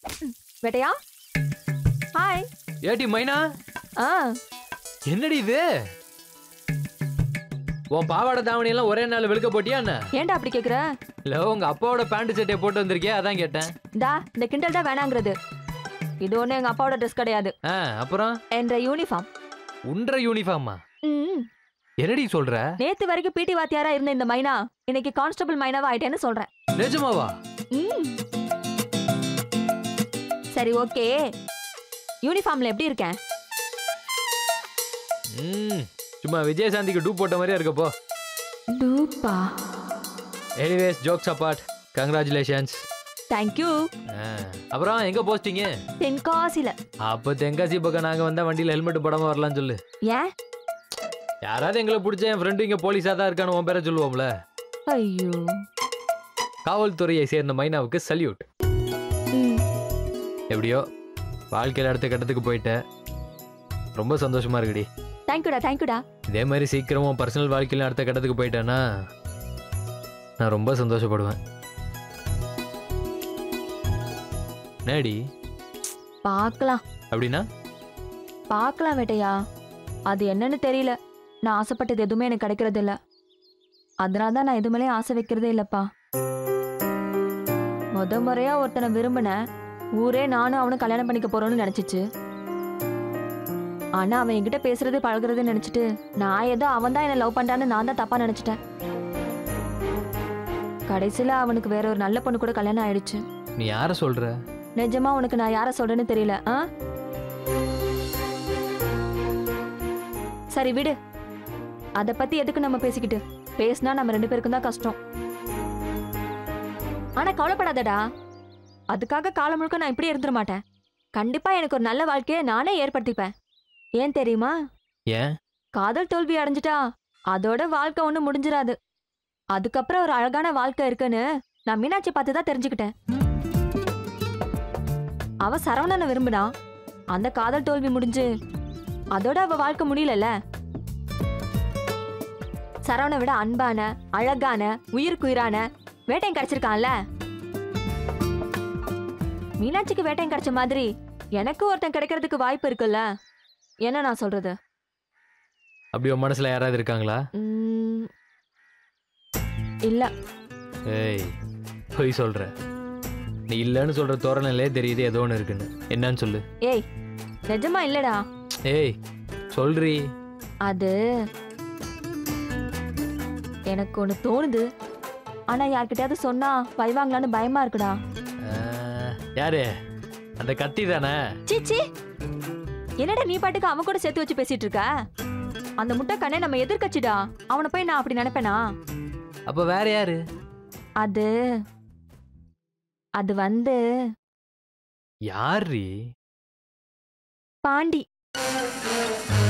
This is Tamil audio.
வேட்டையா ஹாய் ஏடி மைனா ஆ என்னடி இது உன் பாவாடை தாவணி எல்லாம் ஒரே நாள் வெளுக்க போட்டியா என்ன ஏன்டா அப்படி கேக்குற இல்ல உங்க அப்பாவோட பேண்ட் சட்டையை போட்டு வந்திருக்கியா அதான் கேட்டேன் டா இந்த கிண்டல் தான் வேணாங்கிறது இது ஒண்ணு எங்க அப்பாவோட ட்ரெஸ் கிடையாது ஆ அப்புறம் என்ற யூனிஃபார்ம் உன்ற யூனிஃபார்மா ம் என்னடி சொல்ற நேத்து வரைக்கும் பிடி வாத்தியாரா இருந்த இந்த மைனா இன்னைக்கு கான்ஸ்டபிள் மைனாவா ஆயிட்டேன்னு சொல்றேன் நிஜமாவா ம். சரி ஓகே யூனிஃபார்ம்ல எப்படி இருக்கேன் ம் சும்மா விஜயசாந்திக்கு டூ போட்ட மாதிரியே இருக்கப்போ டூப்பா anyways jokes apart congratulations thank you அப்புறம் எங்க போஸ்டிங்க தென்காசில அப்போ தென்காசி பக்கம் நாங்க வந்தா வண்டியில ஹெல்மெட் போடாம வரலாம்னு சொல்லு ஏன் யாராவது எங்களை பிடிச்ச என் ஃப்ரெண்டு இங்க போலீஸா தான் இருக்கான்னு உன் பேரை சொல்லுவோம்ல ஐயோ காவல்துறையை சேர்ந்த மைனாவுக்கு சல்யூட் ம். எப்படியோ வாழ்க்கையில் அடுத்த கட்டத்துக்கு போயிட்ட ரொம்ப சந்தோஷமா இருக்குடி தேங்க்யூடா தேங்க்யூடா இதே மாதிரி சீக்கிரமா பர்சனல் வாழ்க்கையில அடுத்த கட்டத்துக்கு போயிட்டேன்னா நான் ரொம்ப சந்தோஷப்படுவேன் நேடி பார்க்கலாம் அப்படின்னா பார்க்கலாம் வேட்டையா அது என்னன்னு தெரியல நான் ஆசைப்பட்டது எதுவுமே எனக்கு கிடைக்கிறது இல்ல அதனால தான் நான் எதுமேலே ஆசை வைக்கிறதே இல்லப்பா முத முறையா ஒருத்தனை விரும்பினேன் ஊரே நானும் அவனும் கல்யாணம் பண்ணிக்க போறோம்னு நினைச்சிச்சு ஆனா அவன் என்கிட்ட பேசுறது பழகுறது நினைச்சிட்டு நான் ஏதோ அவன் தான் என்ன லவ் பண்றான்னு நான் தான் தப்பா நினைச்சிட்டேன் கடைசியில அவனுக்கு வேற ஒரு நல்ல பொண்ணு கூட கல்யாணம் ஆயிடுச்சு நீ யார சொல்ற நிஜமா உனக்கு நான் யார சொல்றேன்னு தெரியல ஆ சரி விடு அத பத்தி எதுக்கு நம்ம பேசிக்கிட்டு பேசினா நம்ம ரெண்டு பேருக்கும் தான் கஷ்டம் ஆனா கவலைப்படாதடா அதுக்காக காலம் முழுக்க நான் இப்படி இருந்துட மாட்டேன் கண்டிப்பா எனக்கு ஒரு நல்ல வாழ்க்கையை நானே ஏற்படுத்திப்பேன் ஏன் தெரியுமா ஏன் காதல் தோல்வி அடைஞ்சிட்டா அதோட வாழ்க்கை ஒன்றும் முடிஞ்சிராது அதுக்கப்புறம் ஒரு அழகான வாழ்க்கை இருக்குன்னு நான் மீனாட்சி பார்த்து தான் தெரிஞ்சுக்கிட்டேன் அவ சரவணனை விரும்பினா அந்த காதல் தோல்வி முடிஞ்சு அதோட அவ வாழ்க்கை முடியலல்ல சரவணை விட அன்பான அழகான உயிருக்குயிரான வேட்டையன் கிடைச்சிருக்கான்ல மீனாட்சிக்கு வேட்டையன் கிடைச்ச மாதிரி எனக்கு ஒருத்தன் கிடைக்கிறதுக்கு வாய்ப்பு இருக்குல்ல என்ன நான் சொல்றது அப்படி உன் மனசுல யாராவது இருக்காங்களா உம், இல்ல ஏய் பொய் சொல்ற நீ இல்லைன்னு சொல்ற தோரணையிலே தெரியுது ஏதோ ஒன்று இருக்குன்னு என்னன்னு சொல்லு ஏய் நிஜமா இல்லடா ஏய் சொல்றி அது எனக்கு ஒண்ணு தோணுது ஆனா யார்கிட்டயாவது சொன்னா வைவாங்களான்னு பயமா இருக்குடா ஆஹ், யாரு அந்த கத்தி தானே சீச்சி என்னடா நீ பாட்டுக்கு அவன் கூட சேர்த்து வச்சு பேசிட்டு இருக்க அந்த முட்டை கண்ணே நம்ம எதிர்க்கட்சிடா அவனை போய் நான் அப்படி நினைப்பேனா அப்ப வேற யாரு அது அது வந்து யார்ரி பாண்டி